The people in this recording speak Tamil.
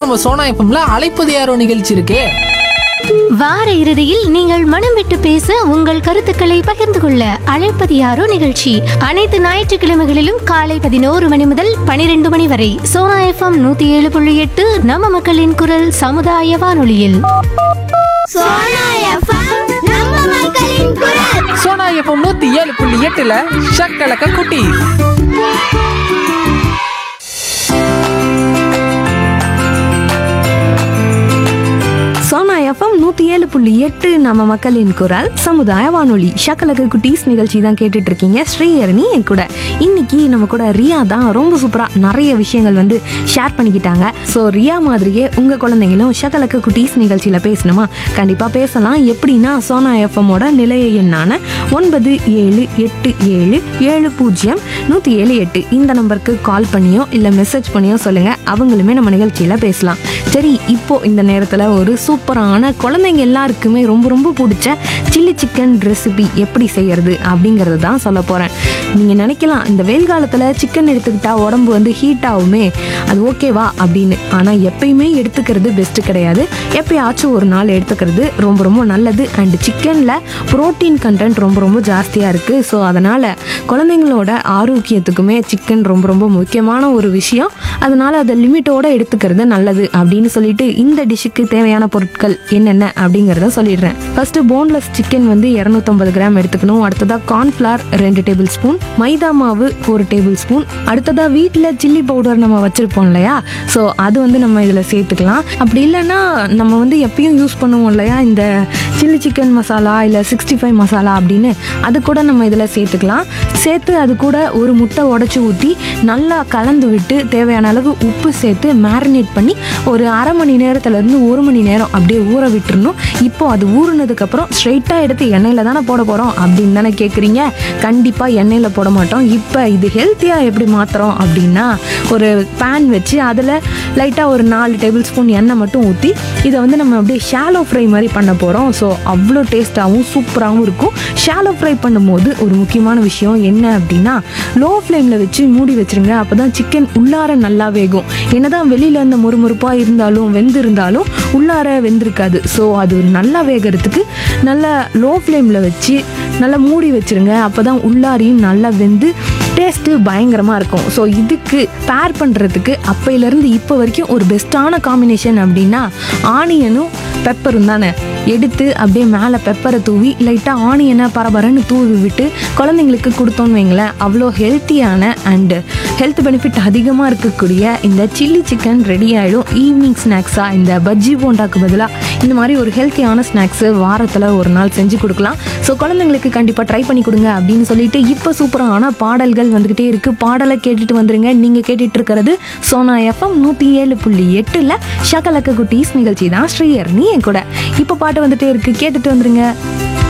நம்ம சோனா எஃப்எம்ல அழைப்பது யாரோ நிகழ்ச்சி இருக்கே வார இறுதியில் நீங்கள் மனம் விட்டு பேச உங்கள் கருத்துக்களை பகிர்ந்து கொள்ள அழைப்பது யாரோ நிகழ்ச்சி அனைத்து ஞாயிற்றுக்கிழமைகளிலும் காலை பதினோரு மணி முதல் பனிரெண்டு மணி வரை சோனா எஃப்எம் நூத்தி ஏழு புள்ளி எட்டு நம்ம மக்களின் குரல் சமுதாய வானொலியில் சோனா எஃப்எம் நம்ம மக்களின் குரல் சோனா எஃப்எம் நூத்தி ஏழு புள்ளி எட்டுல ஷக்கலக்க குட்டி சோனா எஃப்எம் நூற்றி ஏழு புள்ளி எட்டு நம்ம மக்களின் குரல் சமுதாய வானொலி ஷக்கலக்கு குட்டீஸ் நிகழ்ச்சி தான் கேட்டுட்டு இருக்கீங்க ஸ்ரீஹரணி என் கூட இன்னைக்கு நம்ம கூட ரியா தான் ரொம்ப சூப்பராக நிறைய விஷயங்கள் வந்து ஷேர் பண்ணிக்கிட்டாங்க ஸோ ரியா மாதிரியே உங்கள் குழந்தைங்களும் ஷக்கலக்கு குட்டீஸ் நிகழ்ச்சியில் பேசணுமா கண்டிப்பாக பேசலாம் எப்படின்னா சோனா எஃப்எம்மோட நிலைய எண்ணான ஒன்பது ஏழு எட்டு ஏழு ஏழு பூஜ்ஜியம் நூற்றி ஏழு எட்டு இந்த நம்பருக்கு கால் பண்ணியோ இல்லை மெசேஜ் பண்ணியோ சொல்லுங்கள் அவங்களுமே நம்ம நிகழ்ச்சியில் பேசலாம் சரி இப்போ இந்த நேரத்தில் ஒரு சூப்பரான குழந்தைங்க எல்லாருக்குமே ரொம்ப ரொம்ப பிடிச்ச சில்லி சிக்கன் ரெசிபி எப்படி செய்யறது அப்படிங்கிறது தான் சொல்ல போகிறேன் நீங்கள் நினைக்கலாம் இந்த வெயில் காலத்தில் சிக்கன் எடுத்துக்கிட்டா உடம்பு வந்து ஹீட் ஆகுமே அது ஓகேவா அப்படின்னு ஆனால் எப்பயுமே எடுத்துக்கிறது பெஸ்ட்டு கிடையாது எப்பயாச்சும் ஒரு நாள் எடுத்துக்கிறது ரொம்ப ரொம்ப நல்லது அண்ட் சிக்கனில் புரோட்டீன் கண்டென்ட் ரொம்ப ரொம்ப ஜாஸ்தியாக இருக்குது ஸோ அதனால் குழந்தைங்களோட ஆரோக்கியத்துக்குமே சிக்கன் ரொம்ப ரொம்ப முக்கியமான ஒரு விஷயம் அதனால் அதை லிமிட்டோட எடுத்துக்கிறது நல்லது அப்படின்னு சொல்லிட்டு இந்த டிஷ்ஷுக்கு தேவையான பொருட்கள் என்னென்ன அப்படிங்கிறத சொல்லிடுறேன் ஃபர்ஸ்ட் போன்லெஸ் சிக்கன் வந்து இரநூத்தம்பது கிராம் எடுத்துக்கணும் அடுத்ததாக கார்ன்ஃப்ளவர் ரெண்டு டேபிள் ஸ்பூன் மைதா மாவு ஒரு டேபிள் ஸ்பூன் அடுத்ததாக வீட்டில் சில்லி பவுடர் நம்ம வச்சுருப்போம் இல்லையா ஸோ அது வந்து நம்ம இதில் சேர்த்துக்கலாம் அப்படி இல்லைன்னா நம்ம வந்து எப்பயும் யூஸ் பண்ணுவோம் இல்லையா இந்த சில்லி சிக்கன் மசாலா இல்லை சிக்ஸ்டி ஃபைவ் மசாலா அப்படின்னு அது கூட நம்ம இதில் சேர்த்துக்கலாம் சேர்த்து அது கூட ஒரு முட்டை உடச்சி ஊற்றி நல்லா கலந்து விட்டு தேவையான அளவு உப்பு சேர்த்து மேரினேட் பண்ணி ஒரு அரை மணி நேரத்துலேருந்து ஒரு மணி நேரம் அப்படியே ஊற விட்டுறணும் இப்போ அது ஊறுனதுக்கப்புறம் ஸ்ட்ரைட்டாக எடுத்து எண்ணெயில் தானே போட போகிறோம் அப்படின்னு தானே கேட்குறீங்க கண்டிப்பாக எண்ணெயில் போட மாட்டோம் இப்போ இது ஹெல்த்தியாக எப்படி மாற்றுறோம் அப்படின்னா ஒரு பேன் வச்சு அதில் லைட்டாக ஒரு நாலு டேபிள் ஸ்பூன் எண்ணெய் மட்டும் ஊற்றி இதை வந்து நம்ம அப்படியே ஷாலோ ஃப்ரை மாதிரி பண்ண போகிறோம் ஸோ அவ்வளோ டேஸ்ட்டாகவும் சூப்பராகவும் இருக்கும் ஷாலோ ஃப்ரை பண்ணும்போது ஒரு முக்கியமான விஷயம் என்ன அப்படின்னா லோ ஃப்ளேமில் வச்சு மூடி வச்சிருங்க அப்போ தான் சிக்கன் உள்ளார நல்லா வேகும் என்னதான் வெளியில் அந்த முறுமுறுப்பாக இருந்தாலும் வெந்திருந்தாலும் உள்ளார வெந்திருக்காது ஸோ அது நல்லா வேகிறதுக்கு நல்லா லோ ஃப்ளேமில் வச்சு நல்லா மூடி வச்சிருங்க அப்போ தான் உள்ளாரையும் நல்லா வெந்து டேஸ்ட்டு பயங்கரமாக இருக்கும் ஸோ இதுக்கு பேர் பண்ணுறதுக்கு அப்பையிலேருந்து இப்போ வரைக்கும் ஒரு பெஸ்ட்டான காம்பினேஷன் அப்படின்னா ஆனியனும் பெப்பரும் தானே எடுத்து அப்படியே மேலே பெப்பரை தூவி லைட்டாக ஆனியனை பரபரன்னு தூவி விட்டு குழந்தைங்களுக்கு கொடுத்தோன்னு வைங்களேன் அவ்வளோ ஹெல்த்தியான அண்டு ஹெல்த் பெனிஃபிட் அதிகமாக இருக்கக்கூடிய இந்த சில்லி சிக்கன் ரெடி ஆகிடும் ஈவினிங் ஸ்நாக்ஸாக இந்த பஜ்ஜி போண்டாக்கு பதிலாக இந்த மாதிரி ஒரு ஹெல்த்தியான ஸ்நாக்ஸு வாரத்தில் ஒரு நாள் செஞ்சு கொடுக்கலாம் ஸோ குழந்தைங்களுக்கு கண்டிப்பாக ட்ரை பண்ணி கொடுங்க அப்படின்னு சொல்லிட்டு இப்போ சூப்பரான பாடல்கள் வந்துக்கிட்டே இருக்குது பாடலை கேட்டுட்டு வந்துருங்க நீங்கள் கேட்டுட்டு இருக்கிறது சோனா எஃப்எம் நூற்றி ஏழு புள்ளி எட்டில் ஷகலக்க குட்டீஸ் நிகழ்ச்சி தான் ஸ்ரீயர் நீ என் கூட இப்போ பாட்டு வந்துட்டே இருக்கு கேட்டுட்டு வந்துருங்க